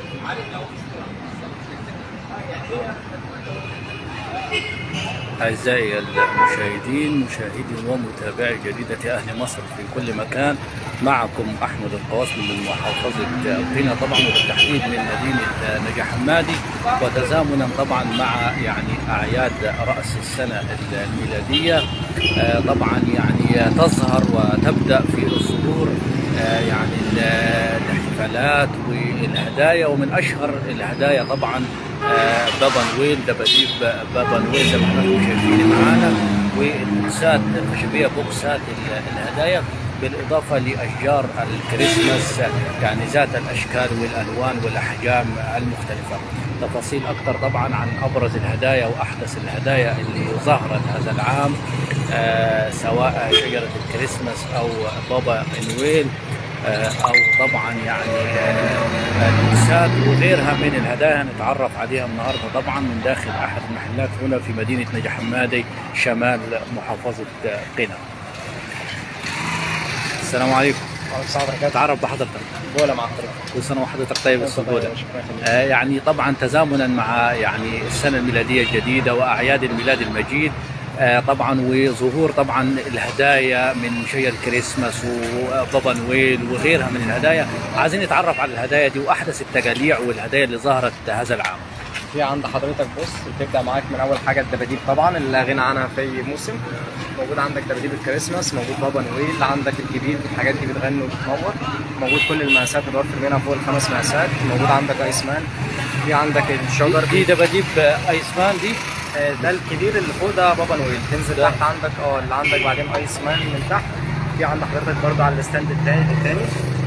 أعزائي المشاهدين مشاهدي ومتابعي جريدة أهل مصر في كل مكان معكم أحمد القواسم من محافظة قنا طبعا وبالتحديد من مدينة نجا حمادي وتزامنا طبعا مع يعني أعياد رأس السنة الميلادية آه، طبعا يعني تظهر وتبدأ في الظهور آه، يعني ال- الاحتفالات والهدايا ومن أشهر الهدايا طبعا آه، بابا نويل دباديب بابا نويل زي ما حضراتكم شايفين معانا والبوكسات الخشبيه بوكسات ال- الهدايا بالاضافه لاشجار الكريسماس يعني ذات الاشكال والالوان والاحجام المختلفه. تفاصيل اكثر طبعا عن ابرز الهدايا واحدث الهدايا اللي ظهرت هذا العام آه، سواء شجره الكريسماس او بابا نويل آه، او طبعا يعني آه، البوكسات وغيرها من الهدايا نتعرف عليها النهارده طبعا من داخل احد المحلات هنا في مدينه نجا حمادي شمال محافظه آه، قنا. السلام عليكم تعرف بحضرتك بولا مع حضرتك كل سنه وحضرتك طيب أنت طيب، السبوله شكراً لك. آه، يعني طبعا تزامنا مع يعني السنه الميلاديه الجديده واعياد الميلاد المجيد آه، طبعا وظهور طبعا الهدايا من شجر الكريسماس وبابا نويل وغيرها من الهدايا عايزين نتعرف على الهدايا دي واحدث التجاليع والهدايا اللي ظهرت هذا العام في عند حضرتك بص بتبدا معاك من اول حاجه الدباديب طبعا اللي لا غنى عنها في اي موسم موجود عندك دباديب الكريسماس موجود بابا نويل عندك الكبير الحاجات دي بتغني وبتنور موجود كل المقاسات اللي وفر منها فوق الخمس مقاسات موجود عندك ايس مان في عندك الشجر دي دباديب آه، ايسمان دي آه، ده الكبير اللي فوق ده بابا نويل تنزل ده. تحت عندك اه اللي عندك بعدين ايس مان من تحت في عند حضرتك برضو على الستاند التاني التاني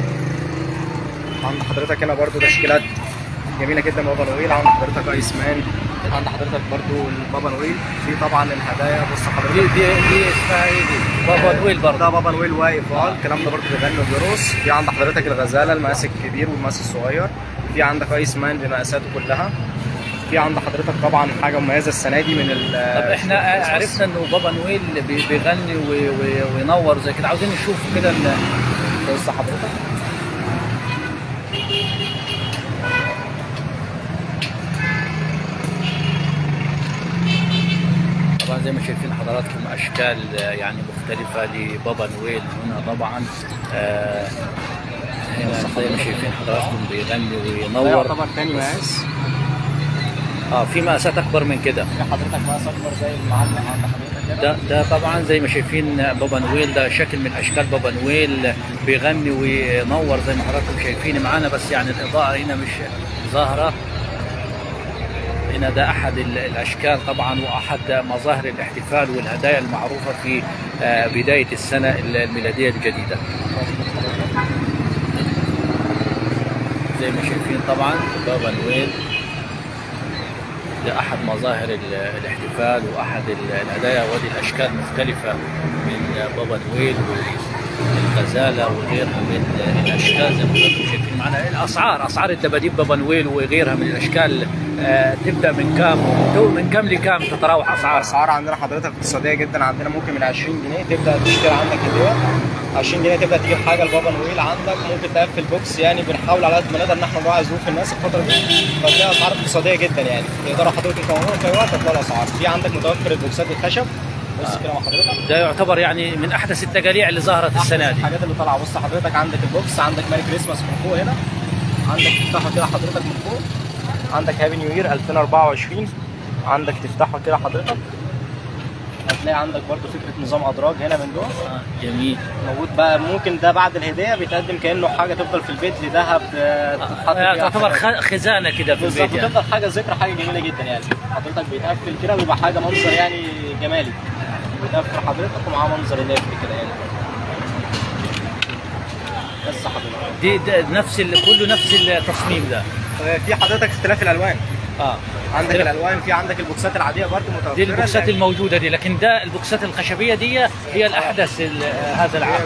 عند حضرتك هنا برضو تشكيلات جميله جدا بابا نويل عند حضرتك ايس مان عند حضرتك برضو البابا نويل في طبعا الهدايا بص دي حضرتك دي, دي اسمها ايه دي بابا نويل برضه ده بابا نويل واقف اه الكلام ده برضو بيغني وبيرقص في عند حضرتك الغزاله المقاس الكبير والمقاس الصغير في عندك ايس مان بمقاساته كلها في عند حضرتك طبعا حاجه مميزه السنه دي من ال طب احنا عرفنا انه بابا نويل بي- بيغني و- و- وينور زي كده عاوزين نشوف كده ال- بص حضرتك طبعا زي ما شايفين حضراتكم اشكال آه، يعني مختلفه لبابا نويل هنا طبعا آه، هنا زي ما شايفين حضراتكم بيغني ده وينور يعتبر تاني مقاس اه في مقاسات اكبر من كده في حضرتك مقاس اكبر زي المعلق عند حضرتك كده ده ده طبعا زي ما شايفين بابا نويل ده شكل من اشكال بابا نويل بيغني وينور زي ما حضراتكم شايفين معانا بس يعني الاضاءه هنا مش ظاهره هنا ده احد ال- الاشكال طبعا واحد مظاهر الاحتفال والهدايا المعروفه في آه، بدايه السنه الميلاديه الجديده زي ما شايفين طبعا بابا نويل ده احد مظاهر ال- الاحتفال واحد ال- الهدايا ودي الاشكال مختلفه من بابا نويل والغزاله وغيرها من الاشكال زي ما حضراتكم شايفين معنا الاسعار اسعار الدباديب بابا نويل وغيرها من الاشكال آه، تبدا من كام من كام لكام تتراوح اسعار اسعار عندنا حضرتك اقتصاديه جدا عندنا ممكن من 20 جنيه تبدا تشتري عندك هديه 20 جنيه تبدا تجيب حاجه لبابا نويل عندك ممكن تقفل بوكس يعني بنحاول على قد ما نقدر ان احنا نراعي ظروف الناس الفتره دي فتلاقي اسعار اقتصاديه جدا يعني تقدروا حضرتك تكونوا في اي وقت تلاقوا الاسعار في عندك متوفر البوكسات الخشب بص كده مع حضرتك ده يعتبر يعني من احدث التجاليع اللي ظهرت السنه دي الحاجات اللي طالعه بص حضرتك عندك البوكس عندك ماري كريسماس من فوق هنا عندك تفتحه كده حضرتك من فوق عندك هابي نيو يير 2024 عندك تفتحه كده حضرتك هتلاقي عندك برضو فكره نظام ادراج هنا من جوه آه، جميل موجود بقى ممكن ده بعد الهديه بيتقدم كانه حاجه تفضل في البيت لذهب آه، تتحط آه، فيها تعتبر حاجات. خ- خزانه كده في بالظبط البيت يعني بتفضل حاجه ذكرى حاجه جميله جدا يعني حضرتك بيتقفل كده ويبقى حاجه منظر يعني جمالي بيتقفل حضرتك ومعاه منظر لافت كده يعني بس حضرتك دي ده نفس ال- كله نفس التصميم ده آه، في حضرتك اختلاف الالوان اه عندك الالوان في عندك البوكسات العاديه برضه متوفره دي البوكسات لكن الموجوده دي لكن ده البوكسات الخشبيه دي هي الاحدث ال- هذا العام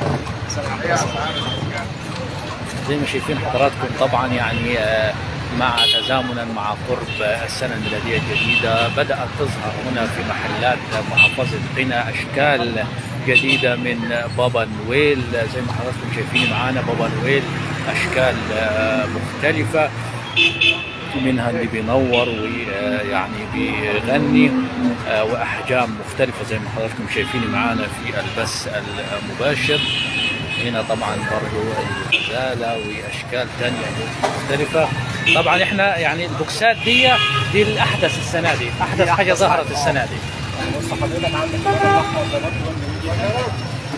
زي ما شايفين حضراتكم طبعا يعني آه، مع تزامنا مع قرب السنه الميلاديه الجديده بدات تظهر هنا في محلات محافظه قنا اشكال جديده من بابا نويل زي ما حضراتكم شايفين معانا بابا نويل اشكال آه، مختلفه منها اللي بينور ويعني بيغني آه، واحجام مختلفه زي ما حضراتكم شايفين معانا في البث المباشر هنا طبعا برضو الغزاله واشكال تانية مختلفه طبعا احنا يعني البوكسات دي دي الاحدث السنه دي احدث حاجه أحدث ظهرت حاجة. السنه دي بص حضرتك عندك اللون الاحمر ده برضه لون جميل جدا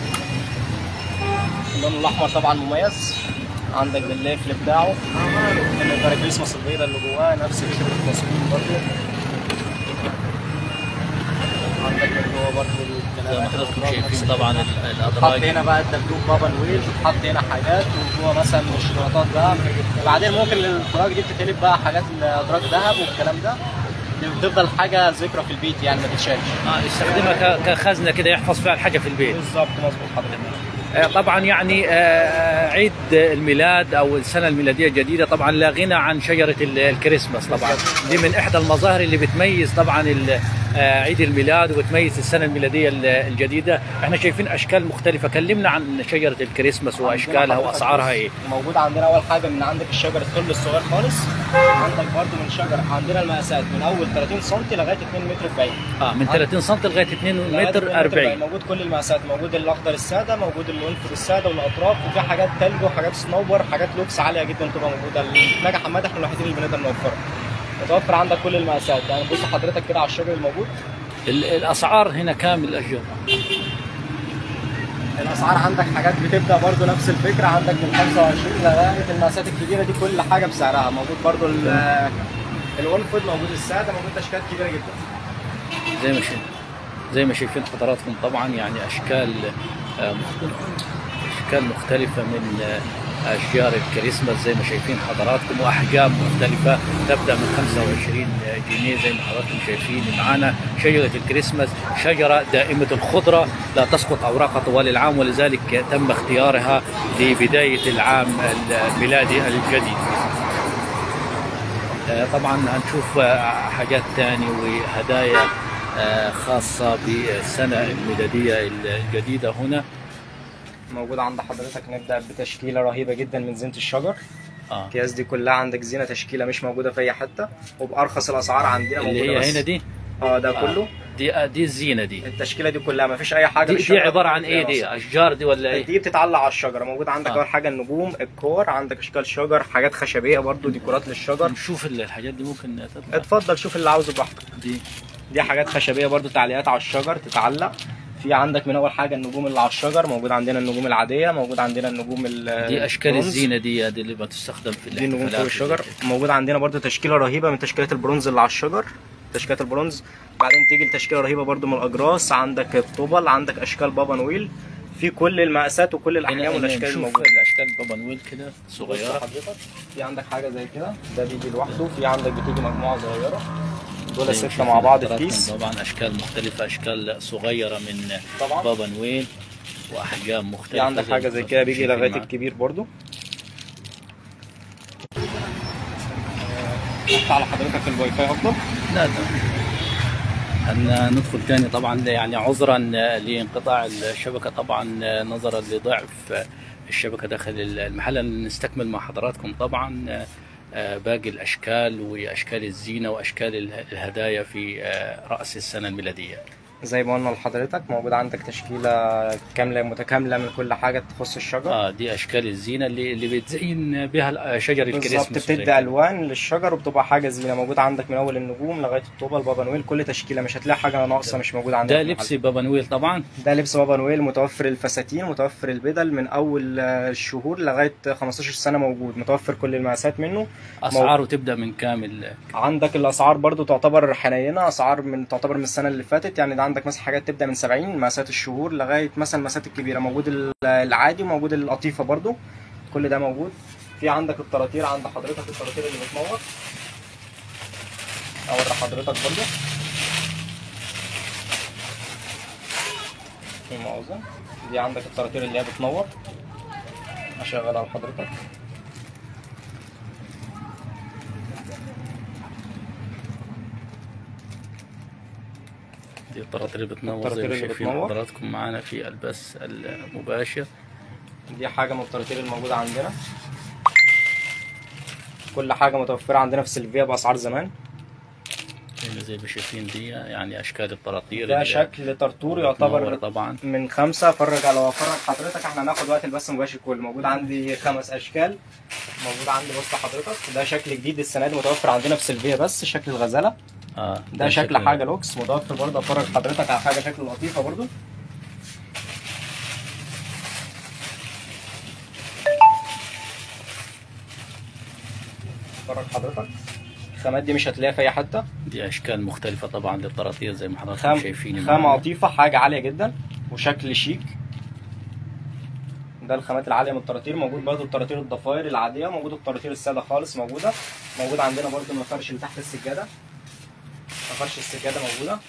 اللون الاحمر طبعا مميز عندك بالليفل بتاعه البارا كريسماس البيضاء اللي جواه نفس فكره التصميم برضه عندك من جوه برضه زي ما الكلام حضراتكم شايفين طبعا ال- حط الادراج هنا بقى الدبدوب بابا نويل حط هنا حاجات وجوه مثلا الشوكولاتات ده بعدين ممكن الادراج دي بتتقلب بقى حاجات الادراج ذهب والكلام ده بتفضل حاجه ذكرى في البيت يعني ما تتشالش آه، يستخدمها ك- كخزنه كده يحفظ فيها الحاجه في البيت بالظبط مظبوط حضرتك آه، طبعا يعني آه، عيد الميلاد او السنه الميلاديه الجديده طبعا لا غنى عن شجره ال- الكريسماس طبعا دي من احدى المظاهر اللي بتميز طبعا ال- آه، عيد الميلاد وبتميز السنه الميلاديه ال- الجديده احنا شايفين اشكال مختلفه كلمنا عن شجره الكريسماس واشكالها واسعارها ايه موجود عندنا اول حاجه من عندك الشجر الطل الصغير خالص عندك برضو من شجر عندنا المقاسات من اول 30 سم لغايه 2 متر 40 اه من 30 سم لغايه 2 لغاية 2 متر 40 موجود كل المقاسات موجود الاخضر الساده موجود الانفر الساده والاطراف وفي حاجات تلج وحاجات سنوبر حاجات لوكس عاليه جدا تبقى موجوده نجح حماد احنا الوحيدين اللي بنقدر نوفرها متوفر عندك كل المقاسات يعني بص حضرتك كده على الشجر الموجود ال- الاسعار هنا كام الاشجار الاسعار عندك حاجات بتبدا برضو نفس الفكره عندك من 25 لغايه المقاسات الكبيره دي كل حاجه بسعرها موجود برضو ال- الانفود موجود الساده موجود اشكال كبيره جدا زي ما شايف زي ما شايفين حضراتكم طبعا يعني اشكال آه، مختلفه اشكال مختلفه من آه، اشجار الكريسماس زي ما شايفين حضراتكم واحجام مختلفه تبدا من 25 جنيه زي ما حضراتكم شايفين معانا شجره الكريسماس شجره دائمه الخضره لا تسقط اوراقها طوال العام ولذلك تم اختيارها لبدايه العام الميلادي الجديد. آه، طبعا هنشوف آه، حاجات تاني وهدايا آه، خاصة بالسنة الميلادية الجديدة هنا موجود عند حضرتك نبدا بتشكيله رهيبه جدا من زينه الشجر آه. الاكياس دي كلها عندك زينه تشكيله مش موجوده في اي حته وبارخص الاسعار عندنا اللي موجوده هي بس. هنا دي اه ده آه. كله دي آه، دي الزينة دي التشكيله دي كلها ما فيش اي حاجه دي, دي للشجرة عبارة عن ايه فيها دي نص. اشجار دي ولا ايه دي بتتعلق على الشجره موجود عندك آه. اول حاجه النجوم الكور عندك اشكال شجر حاجات خشبيه برضو ديكورات للشجر نشوف ال- الحاجات دي ممكن تطلع اتفضل شوف اللي عاوزه براحتك دي دي حاجات خشبيه برضو تعليقات على الشجر تتعلق في عندك من اول حاجه النجوم اللي على الشجر موجود عندنا النجوم العاديه موجود عندنا النجوم ال- دي اشكال البرونز. الزينة دي دي اللي بتستخدم في دي نجوم فوق الاحتفالات الشجر موجود عندنا برضو تشكيله رهيبه من تشكيلات البرونز اللي على الشجر تشكيلات البرونز بعدين تيجي لتشكيله رهيبه برضو من الاجراس عندك الطوبل عندك اشكال بابا نويل في كل المقاسات وكل هنا الاحجام هنا والاشكال نشوف الموجوده الاشكال بابا نويل كده بص صغيرة حضرتك في عندك حاجه زي كده ده بيجي لوحده في عندك بتيجي مجموعه صغيره دول زي ما سته شايفين مع بعض في حضراتكم كيس طبعا اشكال مختلفة اشكال صغيرة من طبعا بابا نويل واحجام مختلفة في عندك زي حاجه ما زي حضراتكم كده بيجي شايفين لغايه معانا. الكبير برضو افتح على حضرتك الواي فاي افضل لا لا أن ندخل تاني طبعا يعني عذرا لانقطاع الشبكة طبعا نظرا لضعف الشبكة داخل المحل نستكمل مع حضراتكم طبعا باقي الأشكال وأشكال الزينة وأشكال الهدايا في رأس السنة الميلادية زي ما قلنا لحضرتك موجود عندك تشكيله كامله متكامله من كل حاجه تخص الشجر اه دي أشكال الزينة اللي اللي بتزين بها شجر بالظبط الكريسماس زي بتدي كده. الوان للشجر وبتبقى حاجه زينه موجود عندك من اول النجوم لغايه الطوبه البابا نويل كل تشكيله مش هتلاقي حاجه ناقصه مش موجوده عندك ده في المحل. لبس بابا نويل طبعا ده لبس بابا نويل متوفر الفساتين متوفر البدل من اول آه، الشهور لغايه 15 سنه موجود متوفر كل المقاسات منه أسعاره تبدأ من كامل عندك الاسعار برضو تعتبر حنينه اسعار من تعتبر من السنه اللي فاتت يعني ده عندك مثلا حاجات تبدا من 70 مقاسات الشهور لغايه مثلا المقاسات الكبيره موجود ال- العادي وموجود القطيفه برضو كل ده موجود في عندك الطراطير عند حضرتك الطراطير اللي بتنور اوري حضرتك برضو في مؤاخذة دي عندك الطراطير اللي هي بتنور اشغلها لحضرتك دي الطراطير اللي بتنور زي الطراطير ما اللي شايفين بتنور. حضراتكم معانا في البث المباشر دي حاجة من الطراطير الموجودة عندنا كل حاجه متوفره عندنا في سيلفيا باسعار زمان هنا زي ما شايفين دي يعني اشكال الطراطير ده اللي شكل طرطور منورة يعتبر طبعا من خمسة فرج على لو افرج حضرتك احنا هناخد وقت البث المباشر كله موجود عندي خمس اشكال موجود عندي بص حضرتك ده شكل جديد السنه دي متوفر عندنا في سيلفيا بس شكل الغزاله اه ده شكل حاجه لوكس متوفر برضه افرج حضرتك على حاجه شكل لطيفه برضه افرج حضرتك الخامات دي مش هتلاقيها في اي حته دي اشكال مختلفه طبعا للطراطير زي ما حضراتكم خام شايفين خامة معانا. لطيفة حاجة عالية جدا وشكل شيك ده الخامات العالية من الطراطير موجود برضو الطراطير الضفاير العادية موجود الطراطير السادة خالص موجودة موجود عندنا برضو المفرش اللي تحت السجادة مفرش السجادة موجودة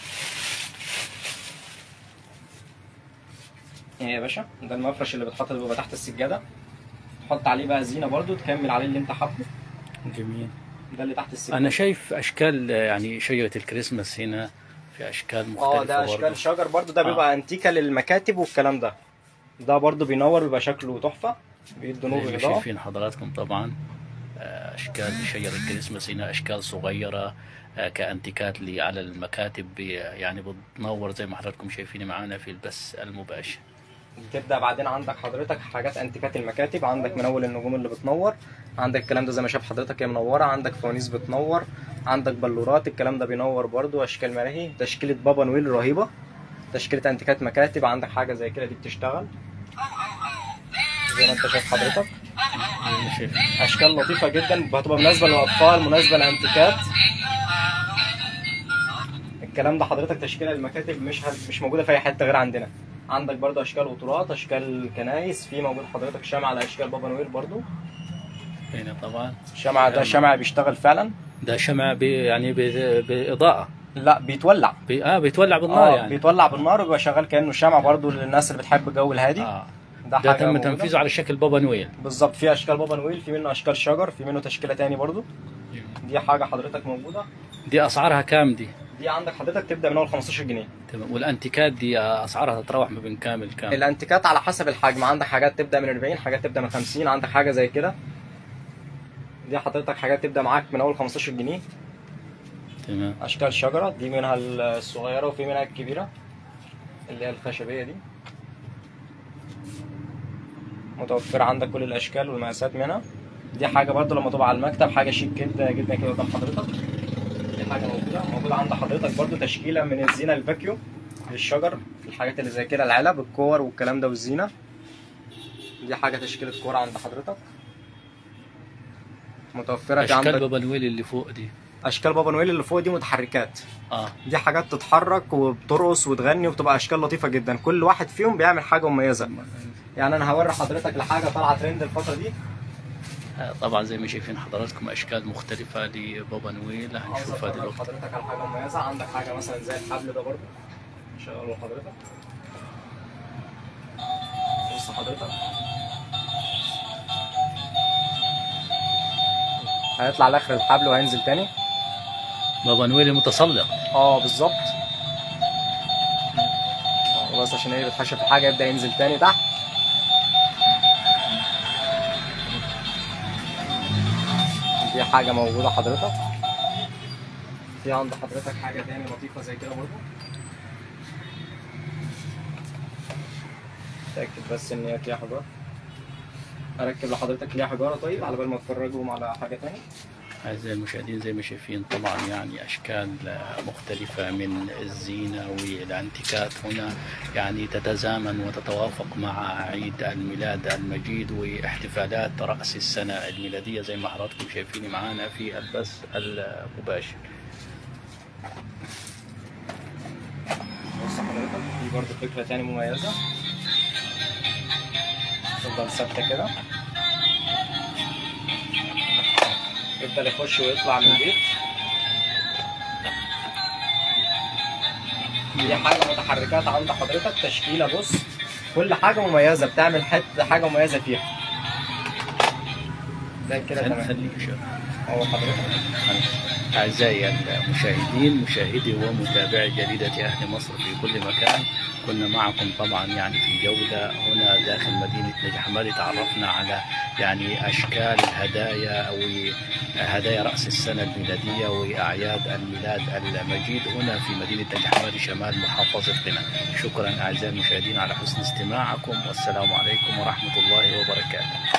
ايه يا باشا ده المفرش اللي بتحط اللي بيبقى تحت السجادة تحط عليه بقى زينة برضو تكمل عليه اللي انت حابه جميل ده اللي تحت السجادة انا شايف اشكال يعني شجره الكريسماس هنا في اشكال مختلفه اه ده برضه. اشكال شجر برضو ده آه. بيبقى انتيكا للمكاتب والكلام ده ده برضو بينور بيبقى شكله تحفه بيدي نور زي ما اضاءه شايفين حضراتكم طبعا آه، اشكال شجر الكريسماس هنا اشكال صغيره آه، كانتيكات لي على المكاتب بي- يعني بتنور زي ما حضراتكم شايفين معانا في البث المباشر تبدا بعدين عندك حضرتك حاجات انتيكات المكاتب عندك من اول النجوم اللي بتنور عندك الكلام ده زي ما شاف حضرتك هي منوره عندك فوانيس بتنور عندك بلورات الكلام ده بينور برضو اشكال ملاهي تشكيله بابا نويل رهيبه تشكيله انتيكات مكاتب عندك حاجه زي كده دي بتشتغل زي ما انت شايف حضرتك زي ما شايفين اشكال لطيفه جدا هتبقى مناسبه للاطفال مناسبه للانتيكات الكلام ده حضرتك تشكيله المكاتب مش هت- مش موجوده في اي حته غير عندنا عندك برضو اشكال قطورات اشكال كنايس في موجود حضرتك شمع على اشكال بابا نويل برضو هنا طبعا الشمع ده شمع بيشتغل فعلا ده شمع بي يعني بي- باضاءه لا بيتولع بي اه بيتولع بالنار اه يعني بيتولع بالنار وبيبقى شغال كانه شمع برضو للناس اللي بتحب الجو الهادي اه ده ده حاجه تم موجودة. تنفيذه على شكل بابا نويل بالظبط في اشكال بابا نويل في منه اشكال شجر في منه تشكيله تاني برضو دي حاجه حضرتك موجوده دي اسعارها كام دي؟ دي عندك حضرتك تبدا من اول 15 جنيه تمام والانتيكات دي آه، اسعارها تتراوح ما بين كام لكام؟ الانتيكات على حسب الحجم عندك حاجات تبدا من 40 حاجات تبدا من 50 عندك حاجه زي كده دي حضرتك حاجات تبدا معاك من اول 15 جنيه تمام اشكال شجره دي منها الصغيره وفي منها الكبيره اللي هي الخشبيه دي متوفره عندك كل الاشكال والمقاسات منها دي حاجه برضو لما تبقى على المكتب حاجه شيك جدا جدا كده قدام حضرتك دي حاجه موجوده موجوده عند حضرتك برضو تشكيله من الزينه الفاكيوم للشجر الحاجات اللي زي كده العلب الكور والكلام ده والزينه دي حاجه تشكيله كور عند حضرتك متوفره في اشكال عندك بابا نويل اللي فوق دي اشكال بابا نويل اللي فوق دي متحركات اه دي حاجات تتحرك وبترقص وتغني وبتبقى اشكال لطيفه جدا كل واحد فيهم بيعمل حاجه مميزه يعني انا هوري حضرتك لحاجه طالعه ترند الفتره دي آه، طبعا زي ما شايفين حضراتكم اشكال مختلفه لبابا نويل عاوز هنشوفها افرج دلوقتي حضرتك على حاجه مميزه عندك حاجه مثلا زي الحبل ده برضه شغله حضرتك بص حضرتك هيطلع لاخر الحبل وهينزل تاني بابا نويل المتسلق اه بالظبط آه، بس عشان ايه بتحشر في حاجه يبدا ينزل تاني تحت دي حاجه موجوده حضرتك في عند حضرتك حاجه تاني لطيفه زي كده برضه اتاكد بس ان هي فيها حجاره اركب لحضرتك ليها حجاره طيب على بال ما تفرجهم على حاجه تاني أعزائي المشاهدين زي ما شايفين طبعا يعني أشكال مختلفة من الزينة والأنتيكات هنا يعني تتزامن وتتوافق مع عيد الميلاد المجيد واحتفالات رأس السنة الميلادية زي ما حضراتكم شايفين معانا في البث المباشر بص حضرتك دي برضه فكرة تاني مميزة تفضل ثابتة كده يفضل يخش ويطلع من البيت دي حاجة متحركات عند حضرتك تشكيلة بص كل حاجة مميزة بتعمل حتة حاجة مميزة فيها ده كده خليك تمام خليك شوف هو حضرتك أعزائي المشاهدين مشاهدي ومتابعي جريدة أهل مصر في كل مكان كنا معكم طبعا يعني في جولة هنا داخل مدينة نجع حمادي تعرفنا على يعني أشكال الهدايا أو هدايا رأس السنة الميلادية وأعياد الميلاد المجيد هنا في مدينة نجع حمادي شمال محافظة قنا شكرا أعزائي المشاهدين على حسن استماعكم والسلام عليكم ورحمة الله وبركاته